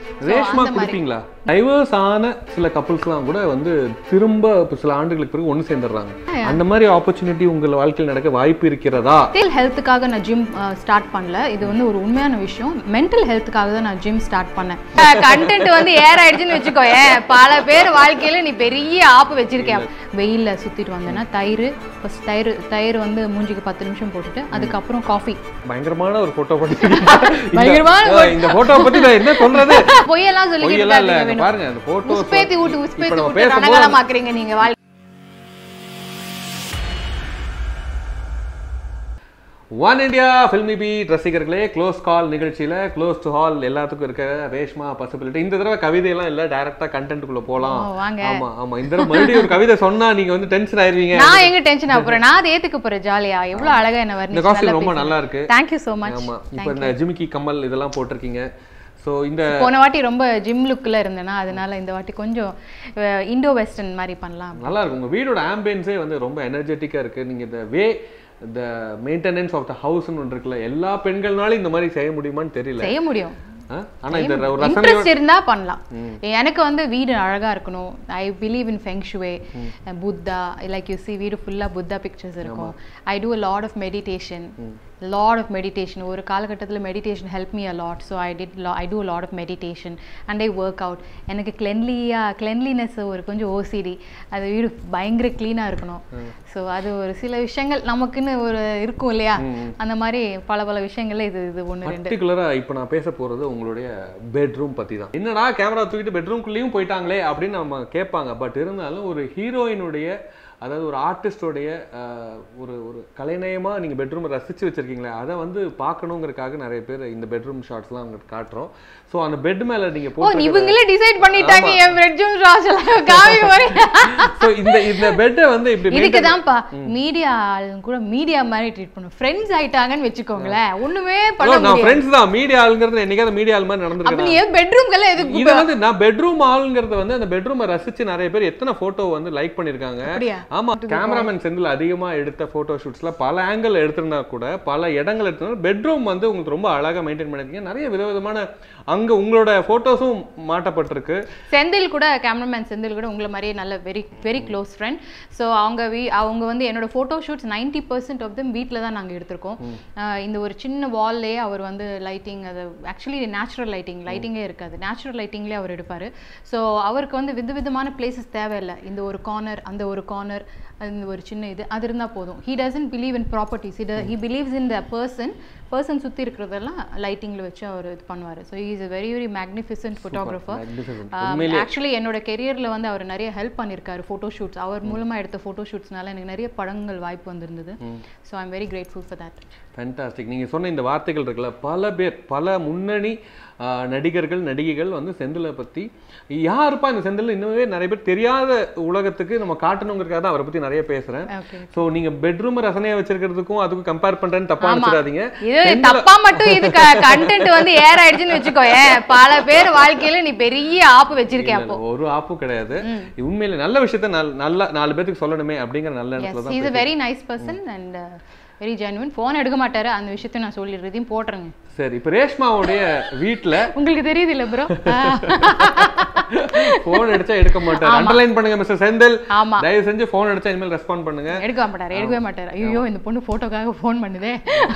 ரேஷ்மா கொடுப்பீங்களா டைவர்ஸ் ஆன சில கப்புள்ஸ்லாம் கூட வந்து திரும்ப இப்ப சில ஆண்டுகளுக்கு பிறகு ஒன்று சேர்ந்துடுறாங்க அந்த மாதிரி ஆப்பர்ச்சுனிட்டி உங்கள் வாழ்க்கையில் நடக்க வாய்ப்பு இருக்கிறதா மென்டல் ஹெல்த்துக்காக நான் ஜிம் ஸ்டார்ட் பண்ணல இது வந்து ஒரு உண்மையான விஷயம் மென்டல் ஹெல்த்துக்காக தான் நான் ஜிம் ஸ்டார்ட் பண்ணேன் கண்டென்ட் வந்து ஏர் ஆயிடுச்சுன்னு வச்சுக்கோ ஏன் பல பேர் வாழ்க்கையில நீ பெரிய ஆப்பு வச்சிருக்கேன் வெயில்ல சுத்திட்டு வந்தேன்னா தயிர் ஃபர்ஸ்ட் தயிர் தயிர் வந்து மூஞ்சிக்கு பத்து நிமிஷம் போட்டுட்டு அதுக்கப்புறம் காஃபி பயங்கரமான ஒரு போட்டோ பண்ணி பயங்கரமான இந்த போட்டோ பத்தி நான் என்ன சொல்றது பொய்யெல்லாம் சொல்லிக்கிட்டு பொய்யெல்லாம் இல்ல இருக்காதீங்க இந்த வேணும். பாருங்க அந்த போட்டோ உஸ்பேத்தி விட்டு உஸ்பேத்தி நம்ம விட்டு பேசும்போது ரணகலமாக்குறீங்க நீங்க வாழ்க்கை ஒன் இந்தியா ஃபில்மி பீட் ரசிகர்களே க்ளோஸ் கால் நிகழ்ச்சியில க்ளோஸ் டு ஹால் எல்லாத்துக்கும் இருக்க ரேஷ்மா பாசிபிலிட்டி இந்த தடவை கவிதையெல்லாம் இல்ல டைரக்டா கண்டென்ட்டுக்குள்ள போலாம் ஓ, வாங்க. ஆமா ஆமா இந்த தடவை மறுபடியும் ஒரு கவிதை சொன்னா நீங்க வந்து டென்ஷன் ஆயிருவீங்க நான் எங்க டென்ஷன் ஆகுறேன் நான் அதை ஏத்துக்க போறேன் ஜாலியா எவ்வளவு அழகா என்ன இந்த காஸ்டியூம் ரொம்ப நல்லா இருக்கு தேங்க்யூ so மச் ஆமா இப்போ இந்த ஜிமிக்கி கம்மல் இதெல்லாம் போட்டிருக்கீங்க சோ இந்த போன வாட்டி ரொம்ப ஜிம் லுக்ல இருந்தேனா அதனால இந்த வாட்டி கொஞ்சம் இண்டோ வெஸ்டர்ன் மாதிரி பண்ணலாம் நல்லா இருக்கு உங்க வீடோட ஆம்பியன்ஸே வந்து ரொம்ப எனர்ஜெட்டிக்கா இருக்கு நீங்க இந்த வே இந்த மெயின்டெனன்ஸ் ஆஃப் த ஹவுஸ்னு ஒன்று இருக்குல்ல எல்லா பெண்கள்னாலும் இந்த மாதிரி செய்ய முடியுமான்னு தெரியல செய்ய முடியும் ஆ? ஆனா இந்த ஒரு ரசனை இன்ட்ரெஸ்ட் இருந்தா பண்ணலாம் எனக்கு வந்து வீடு அழகா இருக்கணும் I believe in feng shui Buddha like you see வீடு ஃபுல்லா புத்தா பிக்சர்ஸ் இருக்கும் I do a lot of meditation lot of meditation ஒரு காலகட்டத்தில் meditation help me a lot so I did I do lot of meditation and I work out எனக்கு கிளென்லியாக cleanliness ஒரு கொஞ்சம் OCD அது வீடு பயங்கர க்ளீனாக இருக்கணும் ஸோ அது ஒரு சில விஷயங்கள் நமக்குன்னு ஒரு இருக்கும் இல்லையா அந்த மாதிரி பல பல விஷயங்கள்ல இது இது ஒன்று ரெண்டு பர்டிகுலரா இப்போ நான் பேச போறது உங்களுடைய பெட்ரூம் பத்தி தான் என்னடா கேமரா தூக்கிட்டு பெட்ரூம்குள்ளேயும் போயிட்டாங்களே அப்படின்னு நம்ம கேட்பாங்க பட் இருந்தாலும் ஒரு ஹீரோயினுடைய அதாவது ஒரு ஆர்டிஸ்டோடைய ஒரு ஒரு கலைநயமா நீங்க பெட்ரூமை ரசிச்சு வச்சிருக்கீங்களே அதை வந்து பார்க்கணுங்கிறதுக்காக நிறைய பேர் இந்த பெட்ரூம் ஷாட்ஸ்லாம் உங்களுக்கு காட்டுறோம் ஸோ அந்த பெட் மேல நீங்க ஓ போட்டு இவங்களே டிசைட் பண்ணிட்டாங்க என் பெட்ரூம் ராஜெல்லாம் காமி மாதிரி ஸோ இந்த இந்த பெட்டை வந்து இப்படி இதுக்கு தான்ப்பா மீடியா ஆளுங்க கூட மீடியா மாதிரி ட்ரீட் பண்ணும் ஃப்ரெண்ட்ஸ் ஆயிட்டாங்கன்னு வச்சுக்கோங்களேன் ஒண்ணுமே பண்ண maintain- நான் முடியாது ஃப்ரெண்ட்ஸ் தான் மீடியா ஆளுங்கிறது என்னைக்காவது மீடியா ஆள் மாதிரி அப்ப நடந்திருக்கேன் நீ ஏன் பெட்ரூம்க்கெல்லாம் எதுக்கு இது வந்து நான் பெட்ரூம் ஆளுங்கிறது வந்து அந்த பெட்ரூமை ரசிச்சு நிறைய பேர் எத்தனை போட்டோ வந்து லைக் பண்ணிருக்காங்க அப்படியா? ஆமா கேமராமேன் செந்தில் அதிகமா எடுத்த போட்டோ ஷூட்ஸ்ல பல ஆங்கிள் எடுத்திருந்தா கூட பல இடங்கள் எடுத்திருந்தா பெட்ரூம் வந்து உங்களுக்கு ரொம்ப அழகா மெயின்டைன் பண்ணிருக்கீங்க நிறைய விதவிதமான அங்க உங்களோட போட்டோஸும் மாட்டப்பட்டிருக்கு செந்தில் கூட கேமராமேன் செந்தில் கூட உங்களை மாதிரியே நல்ல very very close friend so அவங்க வீ அவங்க வந்து என்னோட photo shoots ninety percent of them வீட்டில் தான் நாங்கள் எடுத்திருக்கோம் ஆஹ் இந்த ஒரு சின்ன வால்லே அவர் வந்து லைட்டிங் அது ஆக்சுவலி நேச்சுரல் லைட்டிங் லைட்டிங்கே இருக்காது நேச்சுரல் லைட்டிங்லேயே அவர் எடுப்பார் ஸோ அவருக்கு வந்து விதவிதமான பிளேசஸ் தேவையில்லை இந்த ஒரு கார்னர் அந்த ஒரு கார்னர் அந்த ஒரு சின்ன இது அது இருந்தால் போதும் he doesn't believe in properties இது he believes in the person person சுற்றி இருக்கிறதெல்லாம் லைட்டிங்கில் வச்சு அவர் இது பண்ணுவார் so is a very very magnificent photographer Magnificent. Actually என்னோட கெரியரில் வந்து அவர் நிறைய ஹெல்ப் பண்ணியிருக்காரு ஃபோட்டோ ஷூட்ஸ் அவர் மூலமா எடுத்த ஃபோட்டோ ஷூட்ஸ்னால எனக்கு நிறைய படங்கள் வாய்ப்பு வந்திருந்தது so I'm very grateful for that fantastic நீங்க சொன்ன இந்த வார்த்தைகள் இருக்குல்ல பல பேர் பல முன்னணி ஆஹ், நடிகர்கள் நடிகைகள் வந்து செந்திலை பத்தி யாருப்பா இந்த செந்தில் இன்னுமே நிறைய பேர் தெரியாத உலகத்துக்கு நம்ம காட்டணுங்கிறதுக்காக தான் அவரை பத்தி நிறைய பேசுறேன் ஓகே சோ நீங்க பெட்ரூம் ரசனையா வச்சிருக்கிறதுக்கும் அதுக்கும் கம்பேர் பண்றேன்னு தப்பா ஆமா. நினைச்சிடாதீங்க இது தப்பா மட்டும் இது கண்டென்ட் வந்து ஏர் ஆயிடுச்சுன்னு வச்சுக்கோ ஏன் பல பேர் வாழ்க்கையில நீ பெரிய ஆப்பு வச்சிருக்கே இல்ல, அப்போ இல்ல, ஒரு ஆப்பும் கிடையாது உண்மையில நல்ல விஷயத்த நல்- நல்ல நாலு பேத்துக்கு சொல்லணுமே அப்படிங்கிற நல்ல இடத்துல எஸ் தான் is a very nice person and very genuine phone எடுக்க மாட்டாரு அந்த விஷயத்த நான் சொல்லிடுறதையும் போட்டுருங்க சரி இப்ப ரேஷ்மாவுடைய வீட்ல உங்களுக்கு தெரியுது இல்ல ப்ரோ போன் அடிச்சா எடுக்க மாட்டாரு அண்டர்லைன் பண்ணுங்க மிஸ்டர் செந்தில் ஆமா தயவு செஞ்சு போன் அடிச்சா இனிமேல் ரெஸ்பாண்ட் பண்ணுங்க எடுக்க மாட்டாரு எடுக்கவே மாட்டாரு ஐயோ இந்த பொண்ணு போட்டோக்காக ஃபோன் பண்ணுதே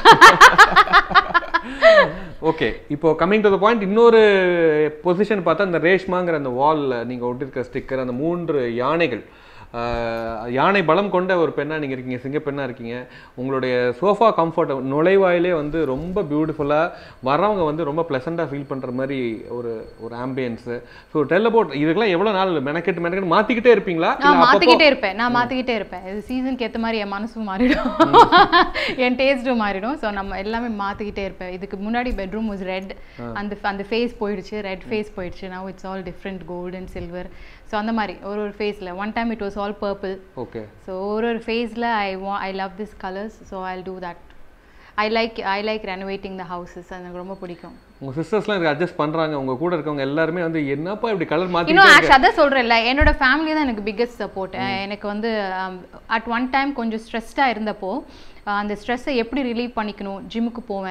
ஓகே இப்போ கமிங் டு த பாயிண்ட் இன்னொரு பொசிஷன் பார்த்தா இந்த ரேஷ்மாங்கிற அந்த வால்ல நீங்க ஒட்டிருக்க ஸ்டிக்கர் அந்த மூன்று யானைகள் ஆஹ், யானை பலம் கொண்ட ஒரு பெண்ணா நீங்க இருக்கீங்க சிங்க பெண்ணா இருக்கீங்க உங்களுடைய சோஃபா கம்ஃபர்ட் நுழைவாயிலே வந்து ரொம்ப பியூட்டிஃபுல்லா வரவங்க வந்து ரொம்ப ப்ளசண்டா ஃபீல் பண்ற மாதிரி ஒரு ஒரு ஆம்பியன்ஸ் ஸோ டெல் அபவுட் இதுக்கெல்லாம் எவ்வளவு நாள் மெனக்கெட்டு மெனக்கெட்டு மாத்திக்கிட்டே இருப்பீங்களா நான் இல்ல அப்பப்போ- மாத்திக்கிட்டே இருப்பேன் நான் மாத்திக்கிட்டே இருப்பேன் இது சீசனுக்கு ஏத்த மாதிரி என் மனசும் மாறிடும் என் டேஸ்ட்டும் மாறிடும் ஸோ நம்ம எல்லாமே மாத்திக்கிட்டே இருப்பேன் இதுக்கு முன்னாடி பெட்ரூம் வாஸ் ரெட் அந்த அந்த ஃபேஸ் போயிடுச்சு ரெட் ஃபேஸ் போயிடுச்சு now it's all different gold and silver so அந்த மாதிரி ஒரு ஒரு ஃபேஸில் one time it was all purple okay so ஒரு ஒரு ஃபேஸில் I was I love this colours so I do that I like I like renovating the houses அது எனக்கு ரொம்ப பிடிக்கும் உங்க சிஸ்டர்ஸ்லாம் இதுக்கு அட்ஜஸ்ட் பண்றாங்க உங்க கூட இருக்கவங்க எல்லாருமே வந்து என்னப்பா இப்படி கலர் மாத்தி இன்னும் ஆக்சுவலி அதான் சொல்கிறேன்ல என்னோட ஃபேமிலி தான் எனக்கு பிக்கஸ்ட் சப்போர்ட் எனக்கு வந்து அட் ஒன் டைம் கொஞ்சம் ஸ்ட்ரெஸ்டாக இருந்தப்போ அஹ் அந்த ஸ்ட்ரெஸ்ஸை எப்படி ரிலீவ் பண்ணிக்கணும் ஜிம்முக்கு போவேன்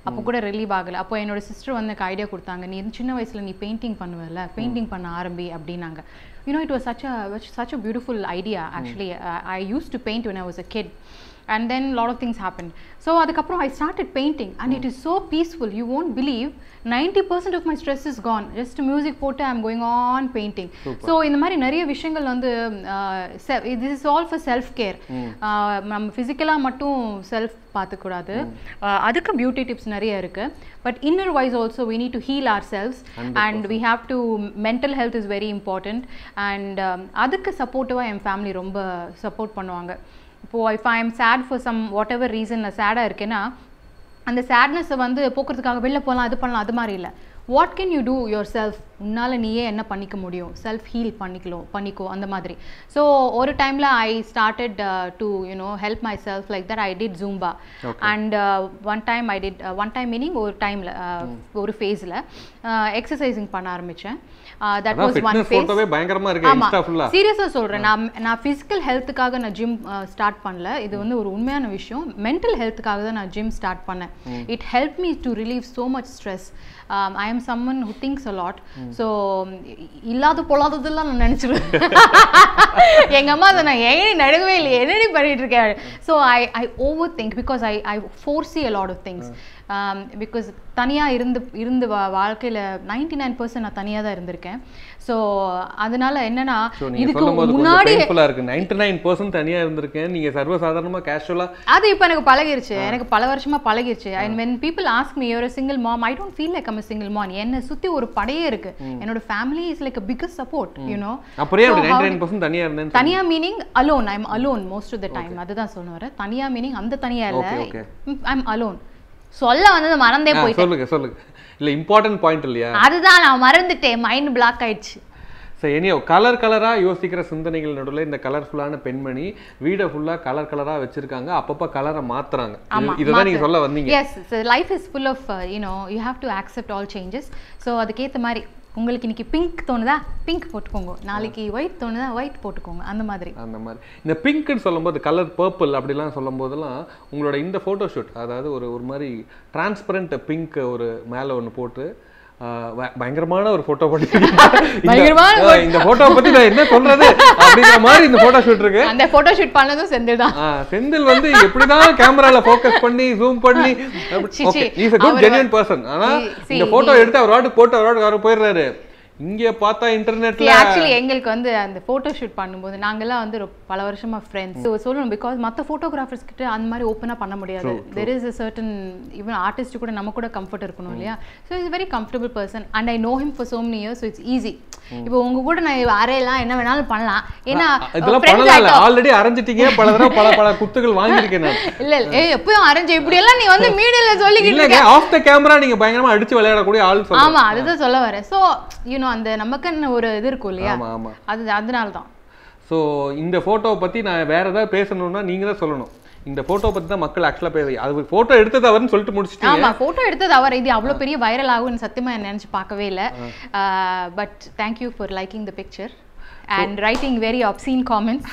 அப்போ கூட ரிலீவ் ஆகல அப்போ என்னோட சிஸ்டர் வந்து எனக்கு ஐடியா கொடுத்தாங்க நீ சின்ன வயசுல நீ பெயிண்டிங் பண்ணுவல பெயிண்டிங் பண்ண ஆரம்பி அப்படின்னாங்க you know it was such a such a beautiful idea actually I use to paint when I was a kid and then lot of things happened so அதுக்கப்புறம் I started painting and it is so peaceful you won't believe 90% of my stress is gone just music போட்டு I'm going on painting so இந்த மாதிரி நிறைய விஷயங்கள் வந்து this is all for self care நம்ம ஃபிசிக்கலாக மட்டும் செல்ஃப் பார்த்துக்கூடாது அஹ் அதுக்கு பியூட்டி டிப்ஸ் நிறைய இருக்கு but inner wise also we need to heal ourselves and we have to mental health is very important and um, அதுக்கு சப்போர்ட்டிவாக என் ஃபேமிலி ரொம்ப சப்போர்ட் பண்ணுவாங்க இப்போ if I am sad for some whatever reason நான் சேடாக இருக்கேன்னா அந்த சேட்னஸை வந்து போக்குறதுக்காக வெளில போகலாம் அது பண்ணலாம் அது மாதிரி இல்லை what can you do yourself உன்னால் நீயே என்ன பண்ணிக்க முடியும் செல்ஃப் ஹீல் பண்ணிக்கலாம் பண்ணிக்கோ அந்த மாதிரி ஸோ ஒரு டைமில் I started to you know help myself like that I did zumba and one time I did one time meaning ஒரு டைமில் ஒரு ஃபேஸில் எக்ஸசைசிங் பண்ண ஆரம்பித்தேன் தட் அதான் வாஸ் ஒன் ஃபிட்னஸ் ஃபேஸ் போட்டோவே பயங்கரமா இருக்கு ஆமா இன்ஸ்டா ஃபுல்லா சீரியஸா சொல்றேன் நான் நான் பிசிக்கல் ஹெல்த்துக்காக நான் ஜிம் ஸ்டார்ட் பண்ணல இது வந்து ஒரு உண்மையான விஷயம் மென்டல் ஹெல்த்துக்காக தான் நான் ஜிம் ஸ்டார்ட் பண்ணேன் it help me to relieve so much stress I am someone who thinks a lot so இல்லாத பொல்லாததெல்லாம் நான் நினைச்சிருவேன் எங்க அம்மா அதை நான் ஏனி நடுவே இல்லை என்னடி பண்ணிட்டு இருக்கேன் so I I overthink because I I foresee a lot of things because தனியாக இருந்து இருந்து வா வாழ்க்கையில் நைன்டி நைன் பர்சன்ட் நான் தனியாக தான் இருந்திருக்கேன் ஸோ அதனால என்னன்னா ஸோ நீங்க இதுக்கு சொல்லும்போது கொஞ்சம் முன்னாடி பெயின்ஃபுல்லா இருக்கு 99% நைன் பர்சன்ட் தனியா இருந்திருக்கேன் நீங்க சர்வசாதாரணமா கேஷுவலா அது இப்போ எனக்கு பழகிருச்சு எனக்கு பல வருஷமா பழகிருச்சு and when people ask me you're a single mom i don't feel like i'm a single mom என்னை சுத்தி ஒரு படையே இருக்கு என்னோட family is like a biggest support you know அப்படியே அப்படி So how- ninety nine percent தனியா இருந்தேன் தனியா meaning alone I'm alone most of the time அதுதான் சொல்ல வரேன் தனியா மீனிங் அந்த தனியா இல்ல Okay, okay. ஐம் அலோன் சொல்ல வந்தது மறந்தே ஆ, போயிட்டேன் சொல்லுங்க சொல்லுங்க இல்ல இம்பார்ட்டன்ட் பாயிண்ட் இல்லையா அதுதான் நான் மறந்துட்டேன் மைண்ட் பிளாக் ஆயிடுச்சு சரி எனியோ கலர் கலரா யோசிக்கிற சிந்தனைகள் நடுவுல இந்த கலர்ஃபுல்லான பெண்மணி வீடை ஃபுல்லா கலர் கலரா வச்சிருக்காங்க அப்பப்ப கலரை மாத்துறாங்க ஆமா இது- இதுதான் நீங்க சொல்ல வந்தீங்க yes life is full of you know you have to accept all changes so அதுக்கேற்ற மாதிரி உங்களுக்கு இன்னைக்கு பிங்க் தோணுதா பிங்க் போட்டுக்கோங்க நாளைக்கு ஒயிட் தோணுதா ஒயிட் போட்டுக்கோங்க அந்த மாதிரி அந்த மாதிரி இந்த பிங்க்னு சொல்லும்போது கலர் பர்பிள் அப்படிலாம் சொல்லும் போதெல்லாம் உங்களோட இந்த ஃபோட்டோ ஷூட் அதாவது ஒரு ஒரு மாதிரி டிரான்ஸ்பரண்ட் பிங்க் ஒரு மேலே ஒன்று போட்டு ஆஹ் ப- பயங்கரமான ஒரு ஃபோட்டோ பயங்கரமான பண்ணி இந்த ஃபோட்டோ பத்தி நான் என்ன சொல்றது அப்படிங்கிற மாதிரி இந்த ஃபோட்டோ ஷூட் இருக்கு அந்த போட்டோ ஷூட் பண்ணதும் செந்தில் தான் ஆ, செந்தில் வந்து எப்படிதான் கேமரால ஃபோக்கஸ் பண்ணி ஜூம் பண்ணி see, okay see. Is a good அவரு genuine person ஆனா See, see, இந்த போட்டோ எடுத்து அவர் வாட்டு போட்டு அவர் வாட்டுக்கு அவர் போயிடுறாரு இங்க பார்த்தா இன்டர்நெட்ல ஆக்சுவலி எங்களுக்கு வந்து அந்த ஃபோட்டோ ஷூட் பண்ணும்போது நாங்கெல்லாம் வந்து ரொம்ப பல வருஷமா ஃப்ரெண்ட்ஸ் ஸோ சொல்லணும் பிகாஸ் மற்ற ஃபோட்டோகிராஃபர்ஸ் கிட்ட அந்த மாதிரி ஓப்பனாக பண்ண முடியாது there is a certain even artist கூட நம்ம கூட கம்ஃபர்ட் இருக்கணும் இல்லையா so is very comfortable person and I know him for so many years so it's easy இப்போ உங்க கூட நான் அறையெல்லாம் என்ன வேணாலும் பண்ணலாம் ஏன்னா இதெல்லாம் friends பண்ணலாம் இல்ல ஆயிட்டோம். ஆல்ரெடி அரைஞ்சிட்டீங்க பல தடவை பல பல குத்துகள் வாங்கியிருக்கேன் நான் இல்ல இல்ல ஏய் எப்பயும் அரேஞ்ச் இப்படி எல்லாம் நீ வந்து மீடியால சொல்லிக்கிட்டு இல்லங்க ஆஃப் த கேமரா நீங்க பயங்கரமா அடிச்சு விளையாடக்கூடிய ஆள் சொல்லுங்க ஆமா அதுதான் சொல்ல வரேன் சோ யூனோ அந்த நமக்குன்னு ஒரு இது இருக்கும் இல்லையா ஆமா ஆமா அது அதனால தான் ஸோ இந்த ஃபோட்டோவை பத்தி நான் வேற ஏதாவது பேசணும்னா நீங்க தான் சொல்லணும் இந்த ஃபோட்டோ பத்தி தான் மக்கள் ஆக்சுவலா பேச அது ஃபோட்டோ எடுத்தது அவர்னு சொல்லிட்டு முடிச்சிட்டீங்க ஆமா போட்டோ எடுத்தது அவர் இது அவ்வளவு பெரிய வைரல் ஆகும்னு சத்தியமா நினைச்சு பார்க்கவே இல்ல but thank you for liking the picture and writing very obscene comments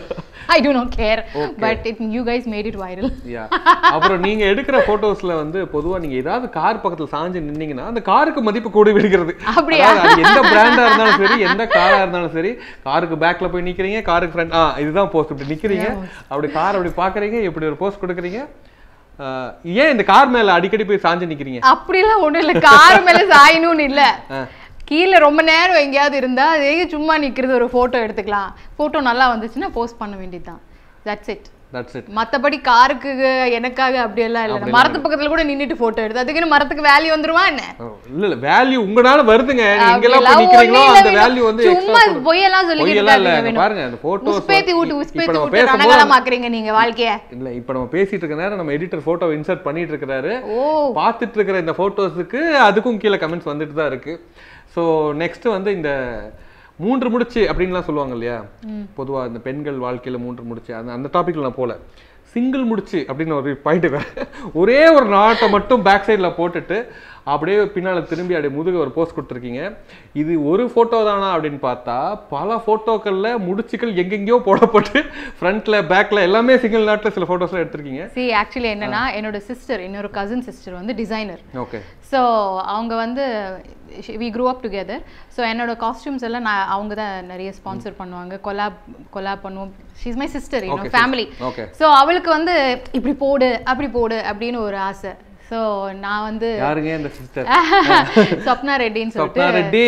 I do not care but it you guys made it viral yeah அப்புறம் நீங்க எடுக்கிற போட்டோஸ்ல வந்து பொதுவா நீங்க ஏதாவது கார் பக்கத்துல சாஞ்சு நின்னீங்கன்னா அந்த காருக்கு மதிப்பு கூடி விடுகிறது அப்படியா? அதாவது அது எந்த பிராண்டா இருந்தாலும் சரி எந்த காரா இருந்தாலும் சரி காருக்கு பேக்ல போய் நிக்கிறீங்க காருக்கு ஃப்ரண்ட் ஆ இதுதான் போஸ்ட் இப்படி நிக்கிறீங்க அப்படி கார் அப்படி பாக்குறீங்க இப்படி ஒரு போஸ்ட் கொடுக்குறீங்க ஆஹ், ஏன் இந்த கார் மேல அடிக்கடி போய் சாஞ்சு நிக்கிறீங்க அப்படிலாம் ஒண்ணும் இல்ல கார் மேல சாயணும்னு இல்ல கீழே ரொம்ப நேரம் எங்கேயாவது இருந்தா அதே சும்மா நிக்கிறது ஒரு போட்டோ எடுத்துக்கலாம் போட்டோ நல்லா வந்துச்சுன்னா போஸ்ட் பண்ண வேண்டியதுதான் தட்ஸ் இட் தட்ஸ் இட் மத்தபடி காருக்கு எனக்காக அப்படியெல்லாம் இல்ல நான் மரத்து பக்கத்துல கூட நின்னுட்டு போட்டோ எடுத்து அதுக்குன்னு மரத்துக்கு வேல்யூ வந்துருவா என்ன இல்ல இல்ல வேல்யூ உங்களால வருதுங்க நீங்க எங்கெல்லாம் போய் அப்படிலாம் நிக்கிறீங்களோ ஒண்ணும் அந்த இல்ல வேல்யூ வந்து சும்மா extra போடும். பொய்யெல்லாம் சொல்லிக்கிட்டு பொய்யெல்லாம் இல்ல இருக்காதீங்க இங்க பாருங்க அந்த போட்டோஸ் உஸ்பேத்தி விட்டு உஸ்பேத்தி இப்ப நம்ம விட்டு பேசும்போது ரணகலமாக்குறீங்க நீங்க வாழ்க்கைய இல்ல இப்ப நம்ம பேசிட்டு இருக்க நேரம் நம்ம எடிட்டர் போட்டோ இன்சர்ட் பண்ணிட்டு இருக்கிறாரு ஓ பார்த்துட்டு இருக்கிற இந்த போட்டோஸுக்கு அதுக்கும் கீழே கமெண்ட்ஸ் வந்துட்டு தான் இருக்கு ஸோ நெக்ஸ்ட் வந்து இந்த மூன்று முடிச்சு அப்படின்லாம் சொல்லுவாங்க இல்லையா பொதுவா இந்த பெண்கள் வாழ்க்கையில மூன்று முடிச்சு அந்த அந்த டாபிக்ல நான் போல சிங்கிள் முடிச்சு அப்படின்னு ஒரு பாயிண்ட் ஒரே ஒரு நாட்டை மட்டும் பேக் சைடில் போட்டுட்டு அப்படியே பின்னால திரும்பி அப்படியே முதுக ஒரு போஸ்ட் கொடுத்துருக்கீங்க இது ஒரு ஃபோட்டோ தானா அப்படின்னு பார்த்தா பல ஃபோட்டோக்கள்ல முடிச்சுக்கள் எங்கெங்கேயோ போடப்பட்டு ஃப்ரண்ட்ல பேக்ல எல்லாமே சிங்கிள் நாட்டில் சில ஃபோட்டோஸ்லாம் எடுத்திருக்கீங்க சி ஆக்சுவலி என்னன்னா என்னோட சிஸ்டர் இன்னொரு கசின் சிஸ்டர் வந்து டிசைனர் ஓகே ஸோ அவங்க வந்து we grew up together so என்னோட காஸ்டியூம்ஸ் எல்லாம் நான் அவங்க தான் நிறைய ஸ்பான்சர் பண்ணுவாங்க கொலாப் கொலாப் பண்ணுவோம் ஷீஸ் மை சிஸ்டர் Okay, இன்னும் ஃபேமிலி ஓகே ஸோ அவளுக்கு வந்து இப்படி போடு அப்படி போடு அப்படின்னு ஒரு ஆசை ஸோ நான் வந்து யாருங்க இந்த சிஸ்டர் ஸ்வப்னா ரெட்டின்னு சொல்லிட்டு ஸ்வப்னா ரெட்டி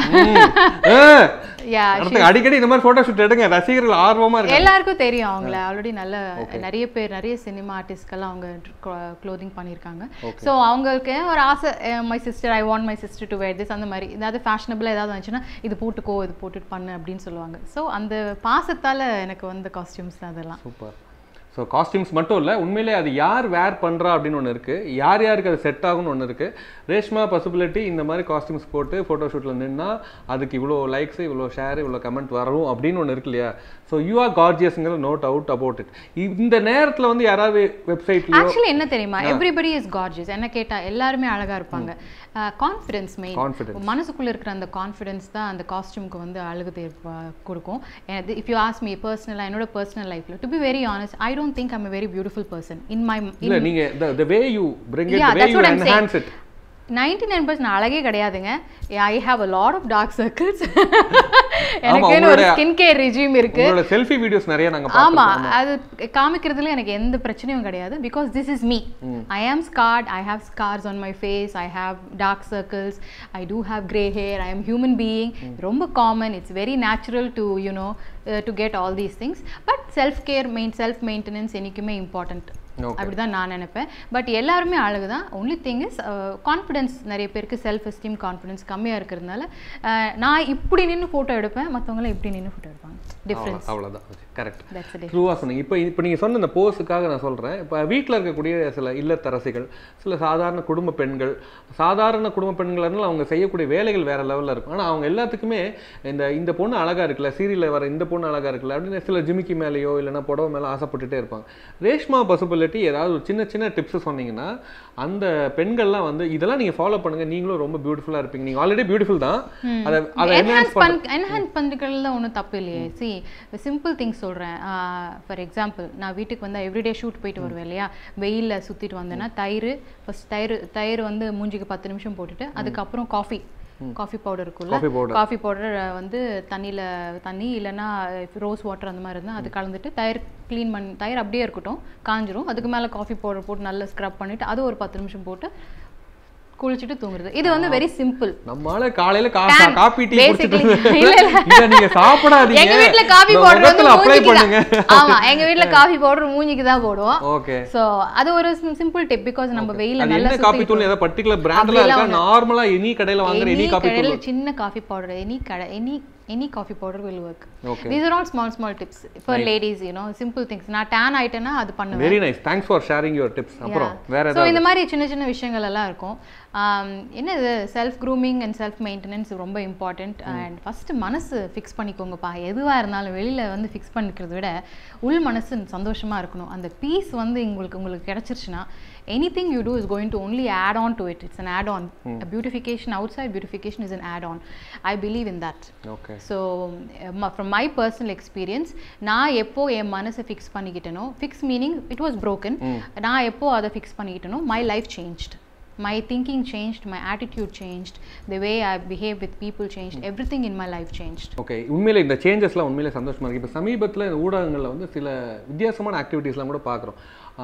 யா அடுத்து அடிக்கடி இந்த மாதிரி போட்டோ ஷூட் எடுங்க ரசிகர்கள் ஆர்வமா இருக்கு எல்லாருக்கும் தெரியும் அவங்கள ஆல்ரெடி நல்ல நிறைய பேர் நிறைய சினிமா ஆர்டிஸ்ட்கெல்லாம் அவங்க க்ளோதிங் பண்ணியிருக்காங்க ஸோ அவங்களுக்கு ஒரு ஆசை my sister I want my sister to wear this அந்த மாதிரி ஏதாவது ஃபேஷனபிளாக ஏதாவது வந்துச்சுன்னா இது போட்டுக்கோ இது போட்டுட்டு பண்ணு அப்படின்னு சொல்லுவாங்க ஸோ அந்த பாசத்தால எனக்கு வந்து காஸ்டியூம்ஸ் அதெல்லாம் சூப்பர் ஸோ காஸ்டியூம்ஸ் மட்டும் இல்லை உண்மையிலே அது யார் வேர் பண்ணுறா அப்படின்னு ஒன்று இருக்குது யார் யாருக்கு அது செட் ஆகும்னு ஒன்று இருக்குது ரேஷ்மா பசிபிலிட்டி இந்த மாதிரி காஸ்டியூம்ஸ் போட்டு ஃபோட்டோ ஷூட்டில் நின்னா அதுக்கு இவ்வளோ லைக்ஸ் இவ்வளோ ஷேர் இவ்வளோ கமெண்ட் வரும் அப்படின்னு ஒன்று இருக்கு இல்லையா ஸோ யூ ஆர் கார்ஜியஸ்ங்கிற நோட் அவுட் அபவுட் இட் இந்த நேரத்தில் வந்து யாராவது வெப்சைட்லையோ ஆக்சுவலி என்ன தெரியுமா எவ்ரிபடி இஸ் கார்ஜியஸ் என்ன கேட்டா எல்லாருமே அழகா இருப்பாங்க கான்ஃபிடன்ஸ் மெயின் Confidence. மனசுக்குள்ள இருக்கிற அந்த கான்ஃபிடன்ஸ் தான் அந்த காஸ்டியூமுக்கு வந்து அழகு தேர் கொடுக்கும் இஃப் யூ ஆஸ் மீ பர்சனலாக என்னோட பர்சனல் லைஃப்ல to be very honest I don't think I'm very beautiful person in my இல்லை நீங்கள் the way you bring it Yeah, way that's you what I'm saying. Enhance it ninety nine percent அழகே கிடையாதுங்க I have a lot of dark circles எனக்குன்னு ஒரு உங்களுடைய- skin care regime இருக்கு உங்களோட selfie videos நிறைய நாங்கள் ஆமா பார்த்துருக்கோம் அது காமிக்கிறதுல எனக்கு எந்த பிரச்சனையும் கிடையாது because this is me I am scared I have scars on my face I have dark circles I do have grey hair I am human being ரொம்ப common it's very natural to you know to get all these things but self care main self maintenance என்றைக்குமே important Okay. அப்படிதான் நான் நினைப்பேன் but எல்லாருமே அழகு தான் only thing is confidence நிறைய பேருக்கு செல்ஃப் எஸ்டீம் கான்ஃபிடன்ஸ் கம்மியாக இருக்கிறதுனால அஹ், நான் இப்படி நின்று ஃபோட்டோ எடுப்பேன் மற்றவங்களாம் இப்படி நின்று ஃபோட்டோ எடுப்பாங்க டிஃப்ரென்ஸ் அவ்வளோதான் கரெக்ட் தட்ஸ் இட் ட்ரூவாக சொன்னீங்க இப்போ இப்போ நீங்கள் சொன்ன இந்த போஸுக்காக நான் சொல்கிறேன் இப்போ வீட்டில் இருக்கக்கூடிய சில இல்லத்தரசிகள் சில சாதாரண குடும்ப பெண்கள் சாதாரண குடும்ப பெண்கள் இருந்தாலும் அவங்க செய்யக்கூடிய வேலைகள் வேற லெவலில் இருக்கும் ஆனால் அவங்க எல்லாத்துக்குமே இந்த இந்த பொண்ணு அழகாக இருக்குல்ல சீரியலில் வர இந்த பொண்ணு அழகாக இருக்குல்ல அப்படின்னு சில ஜிமிக்கி மேலேயோ இல்லைன்னா புடவை மேலே ஆசைப்பட்டுட்டே இருப்பாங்க ரேஷ்மா பசுபிலிட்டி ஏதாவது ஒரு சின்ன சின்ன டிப்ஸ் சொன்னீங்கன்னா அந்த பெண்கள்லாம் வந்து இதெல்லாம் நீங்கள் ஃபாலோ பண்ணுங்க நீங்களும் ரொம்ப பியூட்டிஃபுல்லாக இருப்பீங்க நீங்கள் ஆல்ரெடி பியூட்டிஃபுல் தான் அதை அதை என்ஹான்ஸ் என்ஹான்ஸ் பண் என்ஹான்ஸ் பண்ணுறதுல ஒன்றும் தப்பு இல்லையே சி சிம்பிள் திங்ஸ் சொல்கிறேன் ஃபார் எக்ஸாம்பிள் நான் வீட்டுக்கு வந்து எவ்ரிடே ஷூட் போயிட்டு வருவேன் இல்லையா வெயிலில் சுற்றிட்டு வந்தேன்னா தயிர் ஃபர்ஸ்ட் தயிர் தயிர் வந்து மூஞ்சிக்கு பத்து நிமிஷம் போட்டுட்டு அதுக்கப்புறம் காஃபி காஃபி பவுடர் இருக்குல்ல காஃபி பவுடர் காஃபி பவுடர் வந்து தண்ணியில் தண்ணி இல்லைன்னா ரோஸ் வாட்டர் அந்த மாதிரி இருந்தால் அது கலந்துட்டு தயிர் க்ளீன் பண்ணி தயிர் அப்படியே இருக்கட்டும் காஞ்சிரும் அதுக்கு மேலே காஃபி பவுடர் போட்டு நல்லா ஸ்க்ரப் பண்ணிவிட்டு அது ஒரு பத்து நிமிஷம் போட்டு குளிச்சுட்டு தூங்குறது இது வந்து வெரி சிம்பிள் நம்மளால காலையில கா- Tan. Coffee tea Basically. குடிச்சிட்டு இல்ல, இல்ல. இத நீங்க சாப்பிடாதீங்க எங்க வீட்ல காஃபி இந்த பவுடர் வந்து முகத்துல அப்ளை மூஞ்சிக்கு பண்ணுங்க தான் ஆமா எங்க வீட்ல காஃபி பவுடர் மூஞ்சிக்கு தான் போடுவோம் ஓகே சோ அது ஒரு சிம்பிள் டிப் பிகாஸ் நம்ம வெயில அது நல்லா என்ன காபி தூள் ஏதாவது பர்టిక్యులர் பிராண்ட்ல இருக்கா நார்மலா எனி கடையில வாங்குற எனி எனி காபி தூள் கடையில சின்ன காஃபி பவுடர் எனி கடை any any coffee powder will work okay these are all small small tips for ladies you know simple things நான் டேன் ஆயிட்டேன்னா அது பண்ணுவேன் very nice thanks for sharing your tips அப்புறம் வேற ஸோ ஏதாவது இந்த மாதிரி சின்ன சின்ன விஷயங்கள் எல்லாம் இருக்கும் ஆம், என்னது self grooming and self maintenance ரொம்ப இம்பார்ட்டண்ட் அண்ட் ஃபஸ்ட்டு மனசு ஃபிக்ஸ் பண்ணிக்கோங்கப்பா எதுவாக இருந்தாலும் வெளியில் வந்து ஃபிக்ஸ் பண்ணிக்கிறத விட உள் மனசு சந்தோஷமாக இருக்கணும் அந்த பீஸ் வந்து உங்களுக்கு உங்களுக்கு கிடச்சிருச்சுன்னா anything you do is going to only add on to it it's an add on beautification outside beautification is an add on I believe in that okay so from my personal experience நான் எப்போ என் மனசை fix பண்ணிக்கிட்டனோ fix meaning it was broken நான் எப்போ அதை fix பண்ணிக்கிட்டனோ my life changed my thinking changed my attitude changed the way I behave with people change everything in my life changed okay உண்மையில இந்த சேஞ்சஸ்லாம் உண்மையிலே சந்தோஷமா இருக்கு இப்போ சமீபத்தில் இந்த ஊடகங்களில் வந்து சில வித்தியாசமான ஆக்டிவிட்டீஸ்லாம் கூட பார்க்குறோம்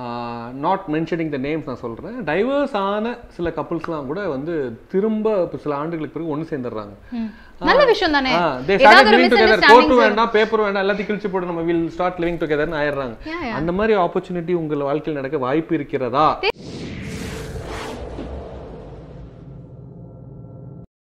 நாட் மென்ஷனிங் த நேம்ஸ் நான் சொல்கிறேன் டைவர்ஸ் ஆன சில கப்புள்ஸ்லாம் கூட வந்து திரும்ப இப்போ சில ஆண்டுகளுக்கு பிறகு ஒன்று சேர்ந்துடுறாங்க நல்ல விஷயம் தானே தே ஏதாவது ஸ்டார்ட் ஒரு லிவிங் டுகெதர் கோர்ட்டு misunderstandings வேண்டாம் பேப்பர் வேண்டாம் எல்லாத்தையும் கிழிச்சு போட்டு நம்ம வில் ஸ்டார்ட் லிவிங் டுகெதர்னு ஆயிடுறாங்க Yeah, yeah. அந்த மாதிரி ஆப்பர்ச்சுனிட்டி உங்கள் வாழ்க்கையில் நடக்க வாய்ப்பு இருக்கிறதா